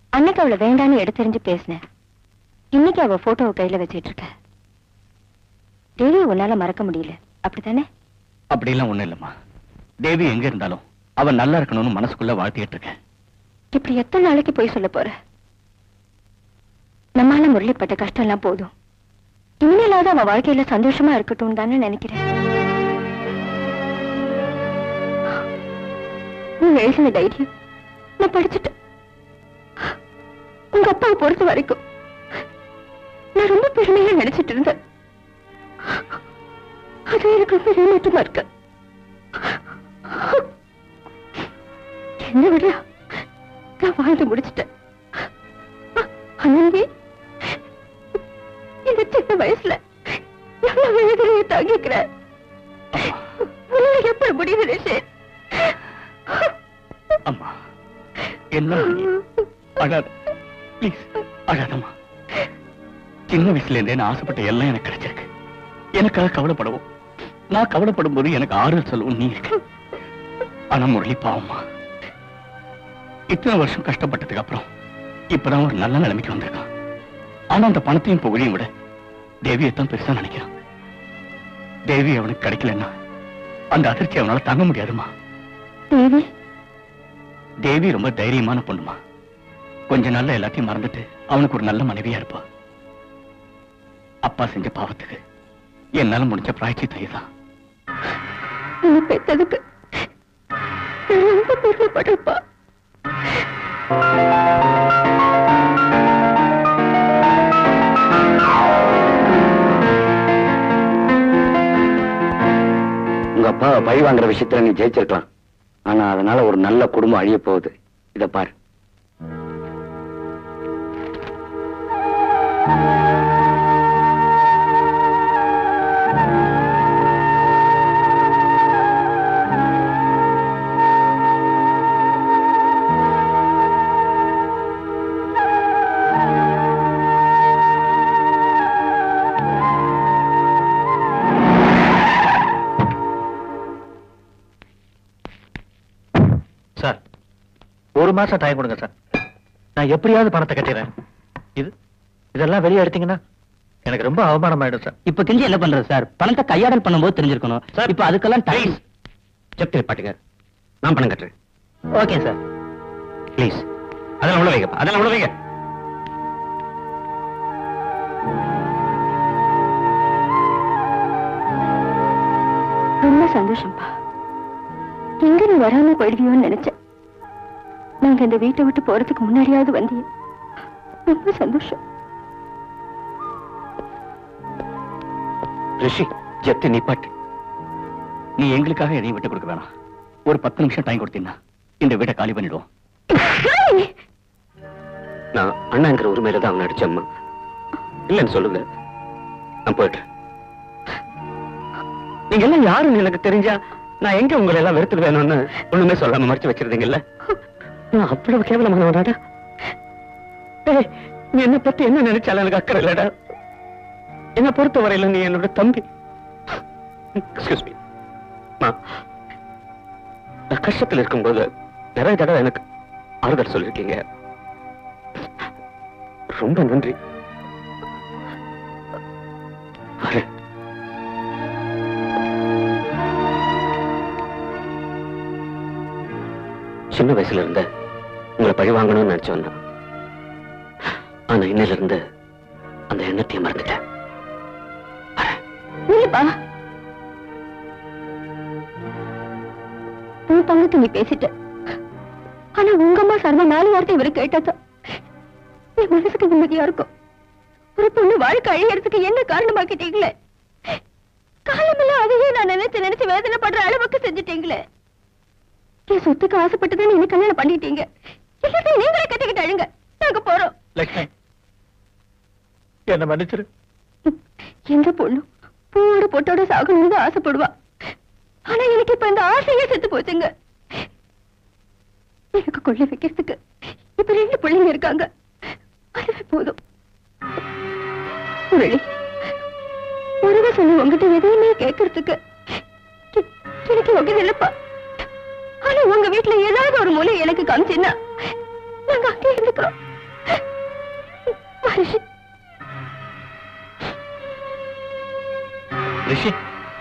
அன்னைக்கு அவளை வேண்டான்னு எடுத்தெறிஞ்சு பேசினேன் இன்னைக்கு அவ போட்டோவை கையில வச்சிட்டு இருக்க தேவியை உன்னால மறக்க முடியல அப்படித்தானே அப்படிலாம் ஒண்ணும் இல்லம்மா தேவி எங்க இருந்தாலும் அவன் நல்லா இருக்கணும்னு மனசுக்குள்ள வாழ்த்திட்டு இருக்கேன் இப்படி எத்தனை நாளைக்கு போய் சொல்ல போற நம்மால முரளிப்பட்ட கஷ்டம் எல்லாம் போதும் இனிமேலாவது அவன் வாழ்க்கையில சந்தோஷமா இருக்கட்டும் தானே நினைக்கிறேன் நீ எழுதின தைரியம் நான் படிச்சுட்டேன் உங்க அப்பாவை பொறுத்த வரைக்கும் நான் ரொம்ப பெருமையா நினைச்சிட்டு இருந்தேன் அது எனக்கு ரொம்ப ஏமாற்றமா இருக்கு என்ன விட நான் வாழ்ந்து முடிச்சிட்டேன் அனந்தி இந்த சின்ன வயசுல எவ்வளவு வேதனையை தாங்கிக்கிற உன்னால எப்படி முடியுது ரிஷி அம்மா என்ன அழாத ப்ளீஸ் அழாதம்மா சின்ன வயசுல இருந்தே நான் ஆசைப்பட்ட எல்லாம் எனக்கு கிடைச்சிருக்கு எனக்காக கவலைப்படவும் நான் கவலைப்படும் போது எனக்கு ஆறுதல் சொல்லவும் நீ இருக்கு ஆனா முரளி பாவம்மா இத்தனை வருஷம் கஷ்டப்பட்டதுக்கு அப்புறம் இப்பதான் ஒரு நல்ல நிலைமைக்கு வந்திருக்கான் ஆனா அந்த பணத்தையும் புகழையும் விட தேவியை தான் பெருசா நினைக்கிறான் தேவி அவனுக்கு கிடைக்கலன்னா அந்த அதிர்ச்சி அவனால தாங்க முடியாதுமா தேவி தேவி ரொம்ப தைரியமான பொண்ணுமா கொஞ்ச நாள்ல எல்லாத்தையும் மறந்துட்டு அவனுக்கு ஒரு நல்ல மனைவியா இருப்பா அப்பா செஞ்ச பாவத்துக்கு என்னால முடிஞ்ச பிராய்ச்சி தான் நீ பெத்ததுக்கு நான் ரொம்ப பெருமைப்படுறப்பா உங்க அப்பாவை பழி வாங்குற விஷயத்துல நீ ஜெயிச்சிருக்கலாம் ஆனா அதனால ஒரு நல்ல குடும்பம் அழிய போகுது இத பாரு சார் ஒரு மாசம் டைம் கொடுங்க சார் நான் எப்படியாவது பணத்தை கட்டிடுறேன் இது இதெல்லாம் வெளியே எடுத்தீங்கன்னா எனக்கு ரொம்ப அவமானம் ஆயிடும் சார் இப்ப தெரிஞ்சு என்ன பண்றது சார் பணத்தை கையாடல் பண்ணும்போது தெரிஞ்சிருக்கணும் சார், இப்ப அதுக்கெல்லாம் டைம் செப்டி பாட்டுங்க நான் பணம் கட்டுறேன் ஓகே சார் ப்ளீஸ் அதெல்லாம் உள்ள வைங்க அதெல்லாம் உள்ள வைங்க ரொம்ப சந்தோஷம்ப்பா எங்க நீ வராம போயிடுவியோன்னு நினைச்சேன் நாங்க இந்த வீட்டை விட்டு போறதுக்கு முன்னாடியாவது வந்தீங்க ரொம்ப சந்தோஷம் ரிஷி ஜெப்தி நிப்பாட்டு நீ எங்களுக்காக எதையும் விட்டு கொடுக்க வேணாம் ஒரு பத்து நிமிஷம் டைம் கொடுத்தீங்கன்னா இந்த வீட்டை காலி பண்ணிடுவோம் நான் அண்ணாங்கிற உரிமையில தான் அவன் அடிச்சம்மா இல்லைன்னு சொல்லுங்க நான் போயிட்டு நீங்க எல்லாம் யாருன்னு எனக்கு தெரிஞ்சா நான் எங்க உங்களை எல்லாம் வெறுத்துட்டு வேணும்னு ஒண்ணுமே சொல்லாம மறைச்சு வச்சிருந்தீங்கல்ல நான் அவ்வளவு கேவலமானவனாடா ஏய், நீ என்ன பத்தி என்ன நினைச்சாலும் எனக்கு அக்கறை இல்லடா என்ன பொறுத்த வரையில நீ என்னோட தம்பி எக்ஸ்கியூஸ் மீ நான் கஷ்டத்துல இருக்கும்போது நிறைய தடவை எனக்கு ஆறுதல் சொல்லிருக்கீங்க ரொம்ப நன்றி வரேன். சின்ன வயசுல இருந்த உங்களை பழி வாங்கணும்னு நினைச்சு வந்தேன் ஆனா இன்னையில இருந்து அந்த எண்ணத்தையும் மறந்துட்டேன் இல்லப்பா உன் பங்குக்கு நீ பேசிட்ட ஆனா உங்க அம்மா சர்மா நாலு வார்த்தை இவரு கேட்டதான் என் மனசுக்கு நிம்மதியா இருக்கும் ஒரு பொண்ணு வாழ்க்கை அழியறதுக்கு என்ன காரணமாக்கிட்டீங்களே காலமெல்லாம் அதையே நான் நினைச்சு நினைச்சு வேதனைப்படுற அளவுக்கு செஞ்சுட்டீங்களே என் சொத்துக்கு ஆசைப்பட்டுதான் என்ன கல்யாணம் பண்ணிட்டீங்க எல்லாத்தையும் நீங்களே கட்டிக்கிட்டு அழுங்க நாங்க போறோம் லட்சுமி என்ன மன்னிச்சிரு எந்த பொண்ணு பூவோட பொட்டோட சாகணும்னு தான் ஆசைப்படுவா ஆனா எனக்கு இப்ப இந்த ஆசையே செத்து போச்சுங்க எனக்கு கொள்ளை வைக்கிறதுக்கு இப்ப ரெண்டு பிள்ளைங்க இருக்காங்க அதுவே போதும் முரளி முருக சொல்லி உங்ககிட்ட எதையுமே கேட்கறதுக்கு எ- எனக்கு யோகியது இல்லப்பா ஆனா உங்க வீட்டுல ஏதாவது ஒரு மூலை எனக்கு காமிச்சுன்னா நாங்க அங்கே இருந்துக்கிறோம் ரிஷி ரிஷி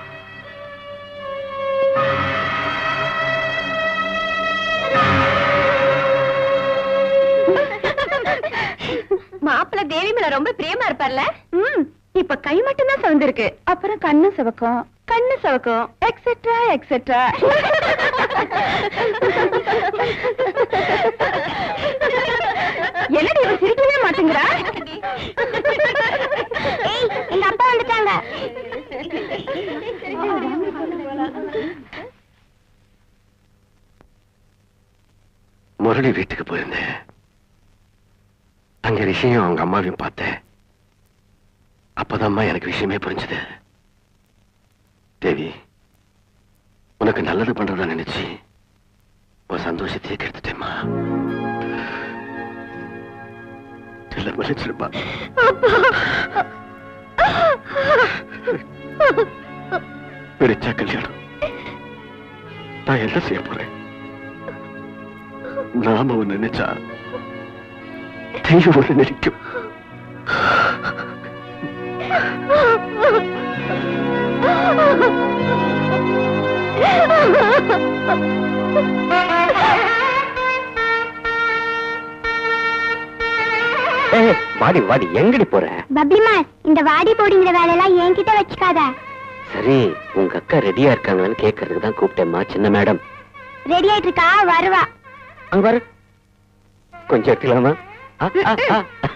மாப்பிள்ள தேவி மேல ரொம்ப பிரியமா இருப்பார்ல ம் இப்ப கை மட்டும் தான் சவந்திருக்கு அப்புறம் கண்ணு சிவக்கும் கண்ணு சிவக்கும் எக்ஸெட்ரா எக்ஸெட்ரா என்னடி இவ சிரிக்கவே மாட்டேங்கிறா ஏய் எங்க அப்பா வந்துட்டாங்க முரளி வீட்டுக்கு போயிருந்தேன் அங்க ரிஷியும் அவங்க அம்மாவையும் பார்த்தேன் அப்பதாம்மா எனக்கு விஷயமே புரிஞ்சுது தேவி உனக்கு நல்லது பண்றதா நினைச்சு உன் சந்தோஷத்தையே கெடுத்துட்டேம்மா இல்ல மன்னிச்சிருப்பா பிடிச்சா கல்யாணம் நான் என்ன செய்ய போறேன் நாம ஒண்ணு நினைச்சா தெய்வம் ஒண்ணு நினைக்கும் ஏய், வாடி வாடி எங்கடி போற பப்ளிமா இந்த வாடி போடிங்கிற வேலையெல்லாம் என்கிட்ட வச்சுக்காத சரி உங்க அக்கா ரெடியா இருக்காங்களான்னு கேட்கறதுக்கு தான் கூப்பிட்டேம்மா சின்ன மேடம் ரெடி ஆயிட்டு இருக்கா வருவா அங்க பாரு கொஞ்சம் எடுத்துக்கலாமா ஆ, ஆ, ஆ.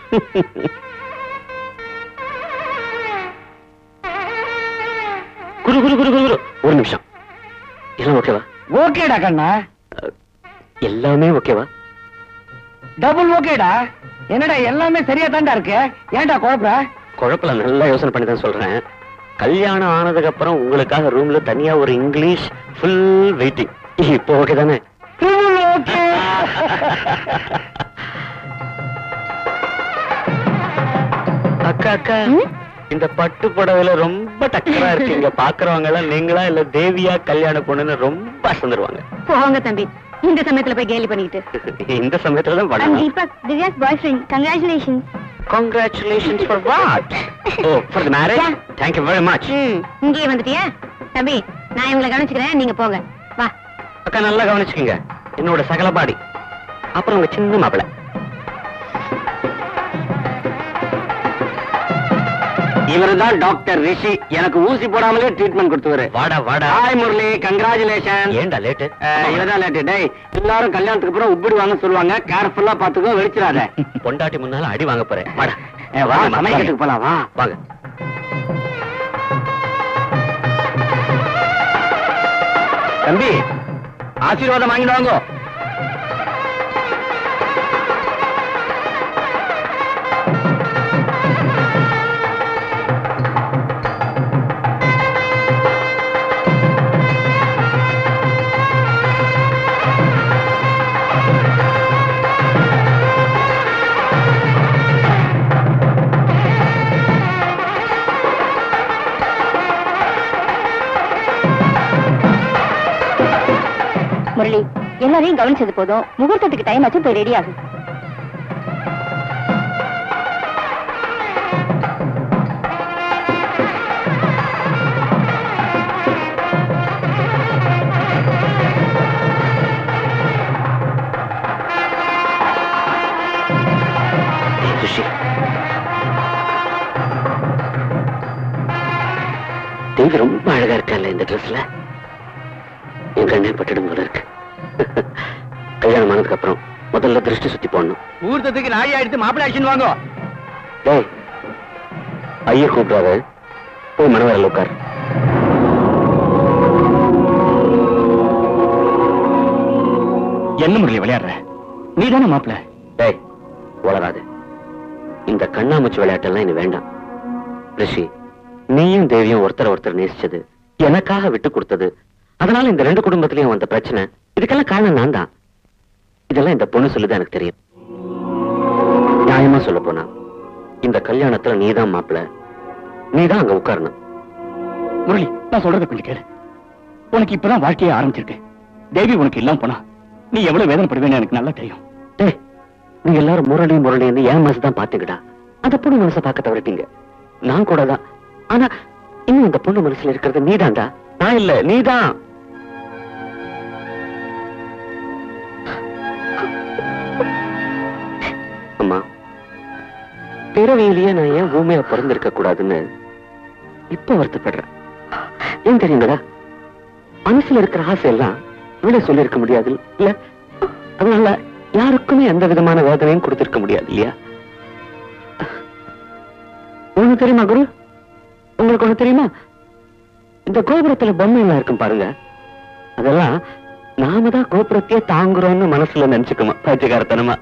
குரு குரு குரு குரு குரு. ஒரு நிமிஷம் எல்லாம் ஓகேவா ஓகேடா கண்ணா எல்லாமே ஓகேவா டபுள் ஓகேடா என்னடா எல்லாமே சரியா தான்டா இருக்கு ஏன்டா குழப்பற குழப்பல நல்லா யோசனை பண்ணி தான் சொல்றேன் கல்யாணம் ஆனதுக்கு அப்புறம் உங்களுக்காக ரூம்ல தனியா ஒரு இங்கிலீஷ் ஃபுல் வெயிட்டிங் இப்போ ஓகே தானே ஓகே அக்கா அக்கா இந்த பட்டு புடவையில ரொம்ப டக்கரா இருக்கீங்க பாக்குறவங்க எல்லாம் நீங்களா இல்ல தேவியா கல்யாண பொண்ணுன்னு ரொம்ப அசந்துருவாங்க போங்க தம்பி இந்த சமயத்துல போய் கேலி பண்ணிட்டு இந்த சமயத்துல தான் பண்ணலாம் Deepak Divya's boyfriend congratulation congratulations for what oh for the marriage thank you very much hmm இங்கேயே வந்துட்டியா தம்பி நான் இவங்களை கவனிச்சுக்கிறேன் நீங்க போங்க வா அக்கா நல்லா கவனிச்சுக்கோங்க என்னோட சகல பாடி அப்புறம் உங்க சின்ன மாப்பிள இவர்தான் டாக்டர் ரிஷி எனக்கு ஊசி போடாமலே ட்ரீட்மெண்ட் கொடுத்தவரு வாடா வாடா ஹாய் முரளி கங்க்ராச்சுலேஷன் ஏன்டா லேட்டு இவதான் லேட்டு டேய் எல்லாரும் கல்யாணத்துக்கு அப்புறம் உப்பிடுவாங்க சொல்லுவாங்க கேர்ஃபுல்லா பாத்துக்கோ வெடிச்சிடாத பொண்டாட்டி முன்னால அடி வாங்க போறேன் வாடா ஏ, வா வாங்க, சமைக்கிறதுக்கு போலாம் வா வாங்க தம்பி ஆசீர்வாதம் வாங்கிட்டு வாங்கோ முரளி எல்லாரையும் கவனிச்சது போதும் முகூர்த்தத்துக்கு டைம் ஆச்சு போய் ரெடி ஆகும் ரிஷி தேவி ரொம்ப அழகா இருக்கால இந்த ட்ரெஸ்ல என் கண்ணே பட்டுடும் போல இருக்கு கல்யாணம் ஆனதுக்கு அப்புறம் முதல்ல திருஷ்டி சுத்தி போடணும் ஊர்த்தத்துக்கு நாய் ஆயிடுத்து மாப்பிள்ளை அடிச்சுன்னு வாங்கோ டேய் ஐயா கூப்பிடாத போய் மனவரில் உட்கார் என்ன முறையில் விளையாடுற நீ தானே மாப்பிள்ள டேய் வளராது இந்த கண்ணாமூச்சி விளையாட்டெல்லாம் இனி வேண்டாம் ரிஷி நீயும் தேவியும் ஒருத்தர் ஒருத்தர் நேசிச்சது எனக்காக விட்டு கொடுத்தது அதனால இந்த ரெண்டு குடும்பத்திலயும் வந்த பிரச்சனை இதுக்கெல்லாம் காரணம் நான் தான் இதெல்லாம் இந்த பொண்ணு சொல்லுதான் எனக்கு தெரியும் நியாயமா சொல்ல போனா இந்த கல்யாணத்துல நீதான் மாப்பிள நீதான் அங்க உட்காரணும் முரளி நான் சொல்றதை கொஞ்சம் கேளு உனக்கு இப்பதான் வாழ்க்கையே ஆரம்பிச்சிருக்கு தேவி உனக்கு இல்லாம போனா நீ எவ்வளவு வேதனைப்படுவேன்னு எனக்கு நல்லா தெரியும் டேய் நீ எல்லாரும் முரளி முரளின்னு ஏன் மனசு தான் பாத்துக்கிட்டா அந்த பொண்ணு மனசை பார்க்க தவறிட்டீங்க நான் கூட தான் ஆனா இன்னும் அந்த பொண்ணு மனசுல இருக்கிறது நீதான்டா நான் இல்ல நீதான் அம்மா பிறவியிலேயே நான் ஏன் ஊமையா பிறந்திருக்க கூடாதுன்னு இப்ப வருத்தப்படுறேன் ஏன் தெரியுங்களா மனசுல இருக்கிற ஆசை எல்லாம் வெளியே சொல்லியிருக்க முடியாது இல்ல அதனால யாருக்குமே எந்த விதமான வேதனையும் கொடுத்திருக்க முடியாது இல்லையா ஒண்ணு தெரியுமா குரு உங்களுக்கு ஒண்ணு தெரியுமா இந்த கோபுரத்துல பொம்மை எல்லாம் இருக்கும் பாருங்க அதெல்லாம் நாம தான் கோபுரத்தையே தாங்குறோம்னு மனசுல நினைச்சுக்குமா பைத்தியக்காரத்தனமா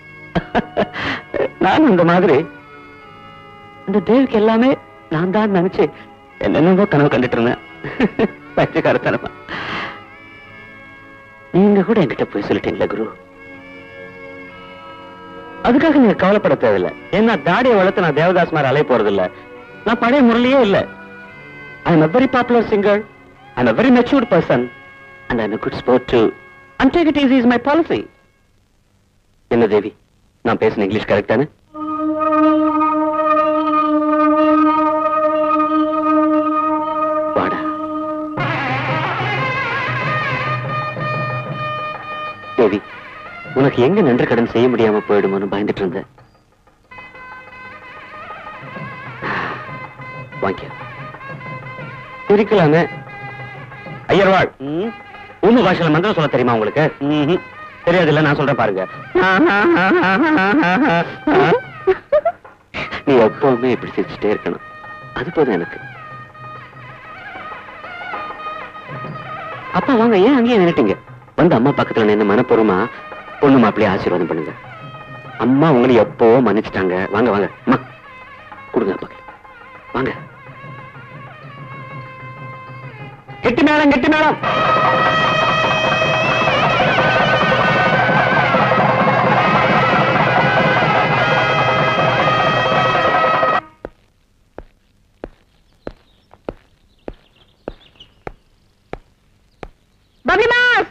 நானும் இந்த மாதிரி இந்த தேவிக்கு எல்லாமே நான் தான் நினைச்சு என்னென்னவோ கனவு கண்டுட்டு இருந்தேன் பைத்தியக்காரத்தனமா நீங்க கூட என்கிட்ட போய் சொல்லிட்டீங்களா குரு அதுக்காக நீங்க கவலைப்பட தேவையில்லை ஏன்னா தாடியை வளர்த்து நான் தேவதாஸ் மாதிரி அலைய போறது இல்ல நான் பழைய முரளியே இல்ல I am a very popular singer I'm a very matured person and I'm a good sport too and take it easy is my policy என்ன தேவி நான் பேசின இங்கிலீஷ் கரெக்ட் தானே வாடா தேவி உனக்கு எங்க நன்றி கடன் செய்ய முடியாம போயிடுமோன்னு பயந்துட்டு இருந்தேன் வாங்கிக்க இருக்கலாமே ஐயர்வாள் உங்க பாஷையில மந்திரம் சொல்ல தெரியுமா உங்களுக்கு ம்ஹும். தெரியாதுல்ல நான் சொல்றேன் பாருங்க நீ எப்பவுமே இப்படி சிரிச்சுட்டே இருக்கணும் அது போதும் எனக்கு அப்பா வாங்க ஏன் அங்கேயே நின்னுட்டீங்க வந்து அம்மா பக்கத்துல நின்று மனப்பூர்வமா பொண்ணு மாப்பிள்ளைய ஆசீர்வாதம் பண்ணுங்க அம்மா உங்களை எப்பவோ மன்னிச்சிட்டாங்க வாங்க வாங்க அம்மா கொடுங்க அப்பா வாங்க கெட்டி மேளம் கெட்டி மேளம் बबली मास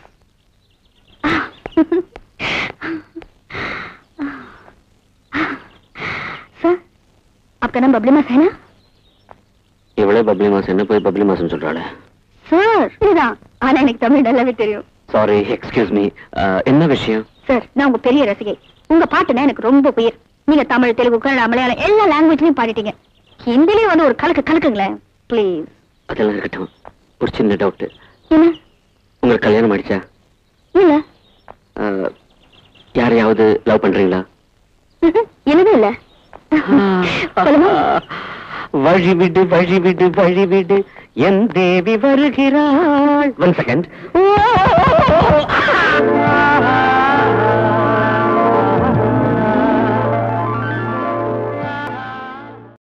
सर आपका नाम बबली मास है ना இவ்வளவு பப்ளி மாசம் என்ன போய் பப்ளி மாசம் சொல்றாளே சார் இதுதான் ஆனா எனக்கு தமிழ் நல்லாவே தெரியும் சாரி எக்ஸ்கியூஸ் மீ என்ன விஷயம் சார் நான் உங்க பெரிய ரசிகை உங்க பாட்டுனா எனக்கு ரொம்ப உயிர் நீங்க தமிழ் தெலுங்கு கன்னடா மலையாளம் எல்லா லாங்குவேஜ்லயும் பாடிட்டீங்க ஹிந்திலயும் வந்து ஒரு கலக்கு கலக்குங்களேன் ப்ளீஸ் அதெல்லாம் இருக்கட்டும் ஒரு சின்ன டவுட் என்ன உங்களுக்கு கல்யாணம் ஆயிடுச்சா இல்ல அஹ், யாரையாவது லவ் பண்றீங்களா என்னது இல்ல சொல்லுங்க வழி விடு வழி விடு வழி விடு என் தேவி வருகிறாள் ஒன் செகண்ட்